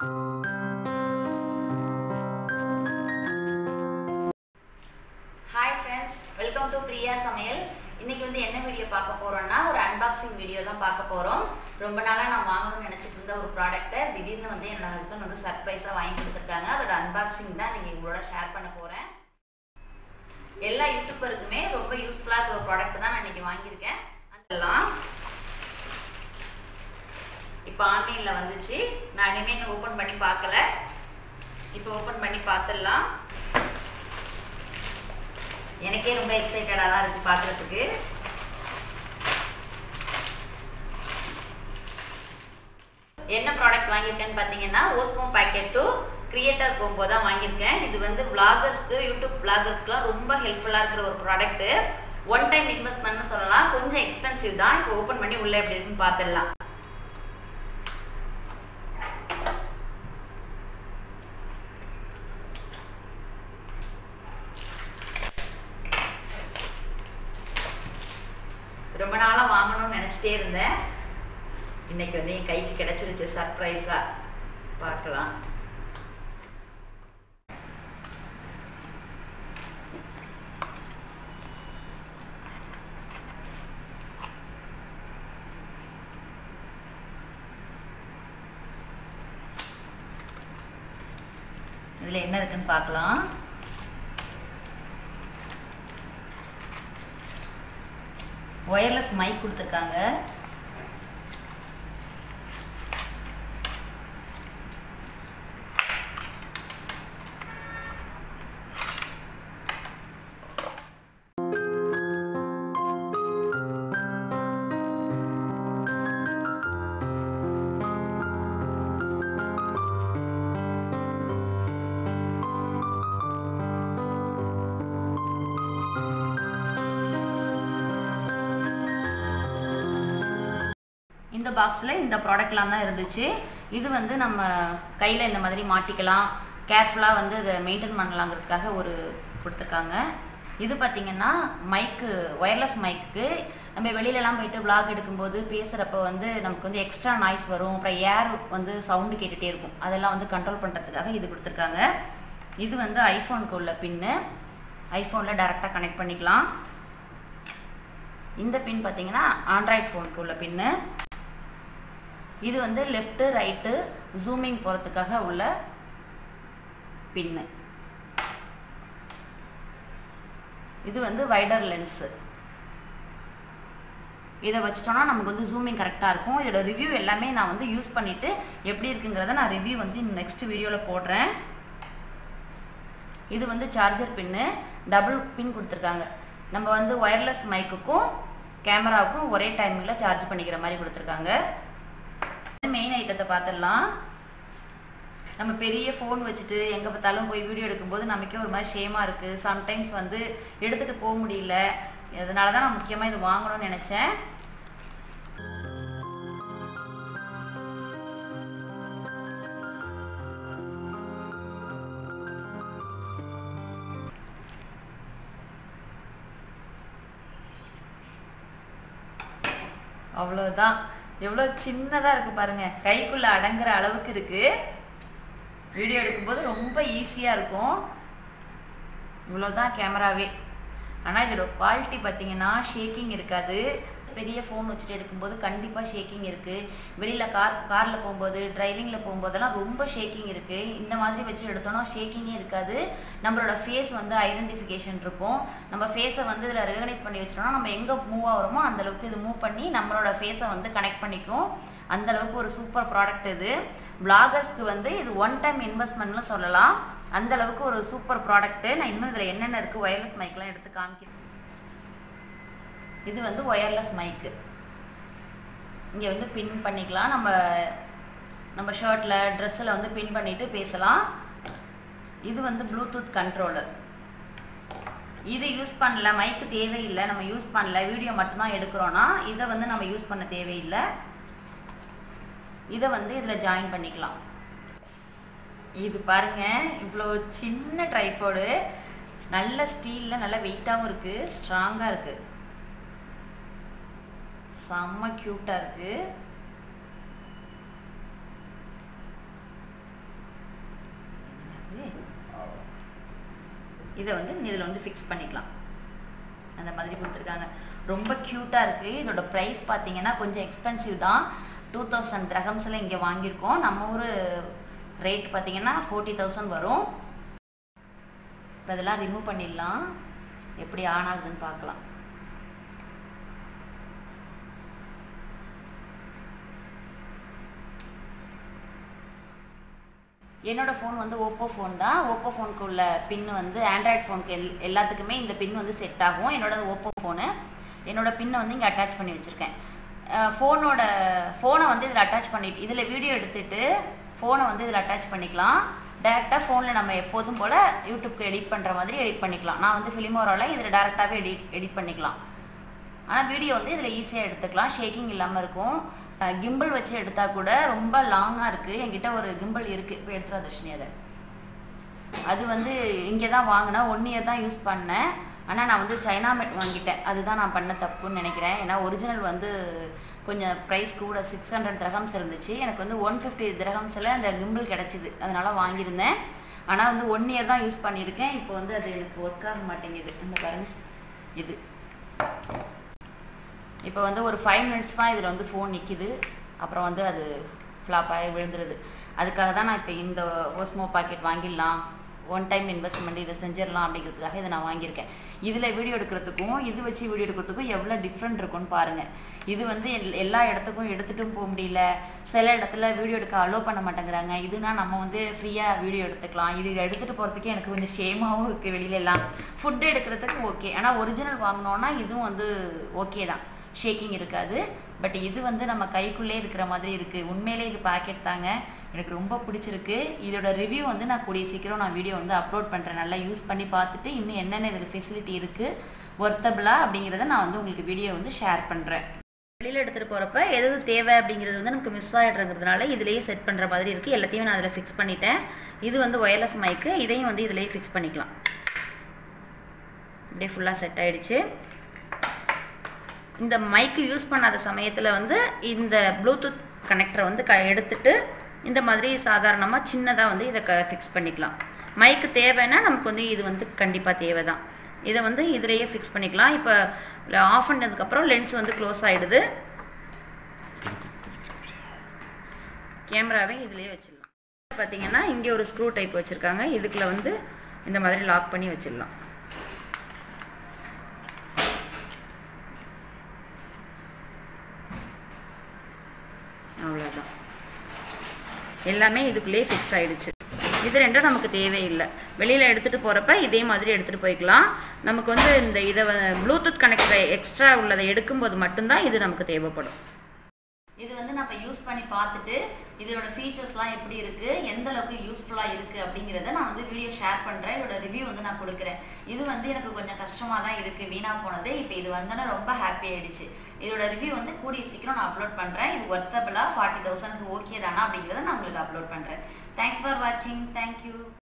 hi friends welcome to Priya சமையல் இன்னைக்கு வந்து என்ன வீடியோ பார்க்க போறோம்னா ஒரு அன்பாக்சிங் வீடியோ தான் பார்க்க போறோம் ரொம்ப நாளாக நான் வாங்கணும்னு நினச்சிட்டு இருந்த ஒரு ப்ராடக்ட்டை திடீர்னு வந்து என்னோட ஹஸ்பண்ட் வந்து சர்ப்ரைஸாக வாங்கி கொடுத்துருக்காங்க அதோட அன்பாக்சிங் தான் நீங்கள் உங்களோட ஷேர் பண்ண போகிறேன் எல்லா யூடியூபருக்குமே ரொம்ப யூஸ்ஃபுல்லாக இருக்கிற ஒரு ப்ராடக்ட் தான் நான் இன்னைக்கு வாங்கியிருக்கேன் அதெல்லாம் இப்போ ஆன்லைனில் வந்துச்சு நான் இனிமேல் இன்னும் ஓப்பன் பண்ணி பார்க்கல இப்போ ஓப்பன் பண்ணி பார்த்துடலாம் எனக்கே ரொம்ப எக்ஸைட்டடாக தான் இருக்குது பார்க்குறதுக்கு என்ன ப்ராடக்ட் வாங்கியிருக்கேன்னு பார்த்தீங்கன்னா Osmo Pocket two creator combo தான் வாங்கியிருக்கேன் இது வந்து விளாகர்ஸ்க்கு யூடியூப் விளாகர்ஸ்க்குலாம் ரொம்ப ஹெல்ப்ஃபுல்லாக இருக்கிற ஒரு ப்ராடக்ட்டு ஒன் டைம் இன்வெஸ்ட்மெண்ட்னு சொல்லலாம் கொஞ்சம் எக்ஸ்பென்சிவ் தான் இப்போ ஓப்பன் பண்ணி உள்ளே எப்படி இருக்குன்னு பார்த்துடலாம் ரொம்ப நாளாக வாங்கணும்னு நினச்சிட்டே இருந்தேன் இன்னைக்கு வந்து என் கைக்கு கிடைச்சிருச்சு சர்ப்ரைஸாக பார்க்கலாம் இதில் என்ன இருக்குன்னு பார்க்கலாம் ஒயர்லெஸ் மைக் கொடுத்துருக்காங்க இந்த பாக்ஸில் இந்த ப்ராடக்ட்லாம் தான் இருந்துச்சு இது வந்து நம்ம கையில் இந்த மாதிரி மாட்டிக்கலாம் கேர்ஃபுல்லாக வந்து இதை மெயின்டைன் பண்ணலாங்கிறதுக்காக ஒரு கொடுத்துருக்காங்க இது பார்த்திங்கன்னா மைக்கு ஒயர்லெஸ் மைக்கு நம்ம வெளியிலலாம் போயிட்டு vlog எடுக்கும்போது பேசுகிறப்ப வந்து நமக்கு வந்து எக்ஸ்ட்ரா நாய்ஸ் வரும் அப்புறம் ஏர் வந்து சவுண்டு கேட்டுகிட்டே இருக்கும் அதெல்லாம் வந்து கண்ட்ரோல் பண்ணுறதுக்காக இது கொடுத்துருக்காங்க இது வந்து ஐஃபோனுக்கு உள்ள பின்னு ஐஃபோனில் டேரெக்டாக கனெக்ட் பண்ணிக்கலாம் இந்த பின் பார்த்தீங்கன்னா ஆண்ட்ராய்ட் ஃபோனுக்கு உள்ள பின்னு இது வந்து லெஃப்ட்டு ரைட்டு ஜூமிங் போகிறதுக்காக உள்ள பின்னு இது வந்து வைடர் லென்ஸு இதை வச்சிட்டோம்னா நமக்கு வந்து ஜூமிங் கரெக்டாக இருக்கும் இதோட ரிவ்யூ எல்லாமே நான் வந்து யூஸ் பண்ணிவிட்டு எப்படி இருக்குங்கிறத நான் ரிவ்யூ வந்து நெக்ஸ்ட் வீடியோவில் போடுறேன் இது வந்து சார்ஜர் பின்னு டபுள் பின் கொடுத்துருக்காங்க நம்ம வந்து ஒயர்லெஸ் மைக்குக்கும் கேமராவுக்கும் ஒரே டைமில் சார்ஜ் பண்ணிக்கிற மாதிரி கொடுத்துருக்காங்க மெயின் ஐட்டத்தை பார்த்துடலாம் நம்ம பெரிய ஃபோன் வச்சுட்டு எங்கே பார்த்தாலும் போய் வீடியோ எடுக்கும்போது நமக்கே ஒரு மாதிரி ஷேமாக இருக்குது சம்டைம்ஸ் வந்து எடுத்துகிட்டு போக முடியல அதனால தான் நான் முக்கியமாக இது வாங்கணும்னு நினச்சேன் அவ்வளோதான் எவ்வளோ சின்னதாக இருக்குது பாருங்கள் கைக்குள்ளே அடங்குற அளவுக்கு இருக்குது வீடியோ எடுக்கும்போது ரொம்ப ஈஸியாக இருக்கும் இவ்வளோதான் கேமராவே ஆனால் இதோட குவாலிட்டி பார்த்தீங்கன்னா ஷேக்கிங் இருக்காது பெரிய ஃபோன் வச்சுட்டு எடுக்கும்போது கண்டிப்பாக ஷேக்கிங் இருக்குது வெளியில் கார் காரில் போகும்போது டிரைவிங்கில் போகும்போதெல்லாம் ரொம்ப ஷேக்கிங் இருக்குது இந்த மாதிரி வச்சு எடுத்தோன்னா ஷேக்கிங்கே இருக்காது நம்மளோட ஃபேஸ் வந்து ஐடென்டிஃபிகேஷன் இருக்கும் நம்ம ஃபேஸை வந்து இதில் ரெகனைஸ் பண்ணி வச்சிட்டோம்னா நம்ம எங்கே மூவ் ஆகிறோமோ அந்தளவுக்கு இது மூவ் பண்ணி நம்மளோட ஃபேஸை வந்து கனெக்ட் பண்ணிக்கும் அந்த அளவுக்கு ஒரு சூப்பர் ப்ராடக்ட் இது பிளாகர்ஸ்க்கு வந்து இது ஒன் டைம் இன்வெஸ்ட்மெண்ட்னு சொல்லலாம் அந்த அளவுக்கு ஒரு சூப்பர் ப்ராடக்ட்டு நான் இன்னும் இதில் என்னென்ன இருக்குது ஒயர்லெஸ் மைக்லாம் எடுத்து காமிக்கிறேன் இது வந்து ஒயர்லெஸ் மைக்கு இங்கே வந்து பின் பண்ணிக்கலாம் நம்ம நம்ம ஷர்ட்டில் ட்ரெஸ்ஸில் வந்து பின் பண்ணிவிட்டு பேசலாம் இது வந்து ப்ளூடூத் கண்ட்ரோலர் இது யூஸ் பண்ணல மைக்கு தேவையில்லை நம்ம யூஸ் பண்ணல வீடியோ மட்டும்தான் எடுக்கிறோன்னா இதை வந்து நம்ம யூஸ் பண்ண தேவையில்லை இதை வந்து இதில் ஜாயின் பண்ணிக்கலாம் இது பாருங்க இவ்வளோ சின்ன ட்ரைப்போடு நல்ல ஸ்டீலில் நல்ல வெயிட்டாகவும் இருக்குது ஸ்ட்ராங்காக இருக்குது செம்ம க்யூட்டாக இருக்குது இதை வந்து இதில் வந்து ஃபிக்ஸ் பண்ணிக்கலாம் அந்த மாதிரி கொடுத்துருக்காங்க ரொம்ப க்யூட்டாக இருக்குது இதோட ப்ரைஸ் பார்த்தீங்கன்னா கொஞ்சம் எக்ஸ்பென்சிவ் தான் டூ தௌசண்ட் திரகம்ஸில் இங்கே வாங்கியிருக்கோம் நம்ம ஊர் ரேட் பார்த்தீங்கன்னா ஃபோர்ட்டி தௌசண்ட் வரும் இப்போ இதெல்லாம் ரிமூவ் பண்ணிடலாம் எப்படி ஆன் ஆகுதுன்னு பார்க்கலாம் என்னோட ஃபோன் வந்து ஓப்போ ஃபோன் தான் ஓப்போ ஃபோனுக்கு உள்ள பின் வந்து ஆண்ட்ராய்ட் ஃபோனுக்கு எல் எல்லாத்துக்குமே இந்த பின் வந்து செட் ஆகும் என்னோட ஓப்போ ஃபோனு என்னோட பின்னை வந்து இங்கே அட்டாச் பண்ணி வச்சுருக்கேன் ஃபோனோட ஃபோனை வந்து இதில் அட்டாச் பண்ணிட்டு இதில் வீடியோ எடுத்துட்டு ஃபோனை வந்து இதில் அட்டாச் பண்ணிக்கலாம் டேரெக்டாக ஃபோனில் நம்ம எப்போதும் போல் யூடியூப்க்கு எடிட் பண்ணுற மாதிரி எடிட் பண்ணிக்கலாம் நான் வந்து ஃபிலிமோராவில் இதில் டேரெக்டாகவே எடிட் எடிட் பண்ணிக்கலாம் ஆனால் வீடியோ வந்து இதில் ஈஸியாக எடுத்துக்கலாம் ஷேக்கிங் இல்லாமல் இருக்கும் கிம்பிள் வச்சு எடுத்தால் கூட ரொம்ப லாங்காக இருக்குது என்கிட்ட ஒரு கிம்பிள் இருக்குது இப்போ எடுத்துருவா தர்ஷினி அதை அது வந்து இங்கே தான் வாங்கினேன் ஒன் இயர் தான் யூஸ் பண்ணேன் ஆனால் நான் வந்து சைனா மெட் வாங்கிட்டேன் அதுதான் நான் பண்ண தப்புன்னு நினைக்கிறேன் ஏன்னா ஒரிஜினல் வந்து கொஞ்சம் ப்ரைஸ் கூட சிக்ஸ் ஹண்ட்ரட் திரகம்ஸ் இருந்துச்சு எனக்கு வந்து ஒன் ஃபிஃப்டி திரகம்ஸில் அந்த கிம்பிள் கிடச்சிது அதனால் வாங்கியிருந்தேன் ஆனால் வந்து ஒன் இயர் தான் யூஸ் பண்ணியிருக்கேன் இப்போ வந்து அது எனக்கு ஒர்க் ஆக மாட்டேங்குது இந்த பாருங்க இது இப்போ வந்து ஒரு ஃபைவ் மினிட்ஸ் தான் இதில் வந்து ஃபோன் நிற்கிது அப்புறம் வந்து அது ஃப்ளாப் ஆகி விழுந்துருது அதுக்காக தான் நான் இப்போ இந்த ஓஸ்மோ பாக்கெட் வாங்கிடலாம் ஒன் டைம் இன்வெஸ்ட்மெண்ட் இதை செஞ்சிடலாம் அப்படிங்கிறதுக்காக இதை நான் வாங்கியிருக்கேன் இதில் வீடியோ எடுக்கிறதுக்கும் இது வச்சு வீடியோ எடுக்கிறதுக்கும் எவ்வளோ டிஃப்ரெண்ட் இருக்கும்னு பாருங்கள் இது வந்து எல் எல்லா இடத்துக்கும் எடுத்துகிட்டும் போக முடியல சில இடத்துல வீடியோ எடுக்க அலோவ் பண்ண மாட்டேங்கிறாங்க இதுனா நம்ம வந்து ஃப்ரீயாக வீடியோ எடுத்துக்கலாம் இது எடுத்துகிட்டு போகிறதுக்கு எனக்கு கொஞ்சம் ஷேமாகவும் இருக்குது வெளியில எல்லாம் ஃபுட்டு எடுக்கிறதுக்கு ஓகே ஆனால் ஒரிஜினல் வாங்கினோன்னா இதுவும் வந்து ஓகே தான் ஷேக்கிங் இருக்காது பட் இது வந்து நம்ம கைக்குள்ளே இருக்கிற மாதிரி இருக்குது உண்மையிலே இது பாக்கெட் தாங்க எனக்கு ரொம்ப பிடிச்சிருக்கு இதோட ரிவ்யூ வந்து நான் கூடிய சீக்கிரம் நான் வீடியோ வந்து அப்லோட் பண்ணுறேன் நல்லா யூஸ் பண்ணி பார்த்துட்டு இன்னும் என்னென்ன இதில் ஃபெசிலிட்டி இருக்குது ஒர்த்தபிளா அப்படிங்கிறத நான் வந்து உங்களுக்கு வீடியோ வந்து ஷேர் பண்ணுறேன் வெளியில் எடுத்துகிட்டு போகிறப்ப எது தேவை அப்படிங்கிறது வந்து நமக்கு மிஸ் ஆகிடுறதுனால இதுலேயே செட் பண்ணுற மாதிரி இருக்குது எல்லாத்தையும் நான் அதில் ஃபிக்ஸ் பண்ணிட்டேன் இது வந்து ஒயர்லெஸ் மைக்கு இதையும் வந்து இதிலேயே ஃபிக்ஸ் பண்ணிக்கலாம் அப்படியே ஃபுல்லாக செட் ஆகிடுச்சு இந்த மைக்கு யூஸ் பண்ணாத சமயத்தில் வந்து இந்த ப்ளூடூத் கனெக்டரை வந்து க எடுத்துட்டு இந்த மாதிரி சாதாரணமாக சின்னதாக வந்து இதை க ஃபிக்ஸ் பண்ணிக்கலாம் மைக்கு தேவைன்னா நமக்கு வந்து இது வந்து கண்டிப்பாக தேவை தான் இதை வந்து இதிலேயே ஃபிக்ஸ் பண்ணிக்கலாம் இப்போ ஆஃப் பண்ணதுக்கப்புறம் லென்ஸ் வந்து க்ளோஸ் ஆகிடுது கேமராவே இதிலேயே வச்சிடலாம் பார்த்தீங்கன்னா இங்கே ஒரு ஸ்க்ரூ டைப் வச்சுருக்காங்க இதுக்குள்ள வந்து இந்த மாதிரி லாக் பண்ணி வச்சிடலாம் அவ்வளோதான் எல்லாமே இதுக்குள்ளேயே ஃபிக்ஸ் ஆயிடுச்சு இது ரெண்டும் நமக்கு தேவையில்லை வெளியில் எடுத்துகிட்டு போகிறப்ப இதே மாதிரி எடுத்துகிட்டு போய்க்கலாம் நமக்கு வந்து இந்த இதை ப்ளூடூத் கனெக்டரை எக்ஸ்ட்ரா உள்ளதை எடுக்கும்போது மட்டும்தான் இது நமக்கு தேவைப்படும் இது வந்து நம்ம யூஸ் பண்ணி பார்த்துட்டு இதோட ஃபீச்சர்ஸ்லாம் எப்படி இருக்குது எந்த அளவுக்கு யூஸ்ஃபுல்லாக இருக்குது அப்படிங்கிறத நான் வந்து வீடியோ ஷேர் பண்ணுறேன் இதோட ரிவ்யூ வந்து நான் கொடுக்குறேன் இது வந்து எனக்கு கொஞ்சம் கஷ்டமாக தான் இருக்குது வீணாக போனது இப்போ இது வந்தோன்னே ரொம்ப ஹாப்பி ஆயிடுச்சு இதோட ரிவ்யூ வந்து கூடிய சீக்கிரம் நான் அப்லோட் பண்ணுறேன் இது ஒர்த்தபிளாக ஃபார்ட்டி தௌசண்ட்க்கு ஓகே தானா அப்படிங்கிறத நான் உங்களுக்கு அப்லோட் பண்ணுறேன் தேங்க்ஸ் ஃபார் வாட்சிங் தேங்க்யூ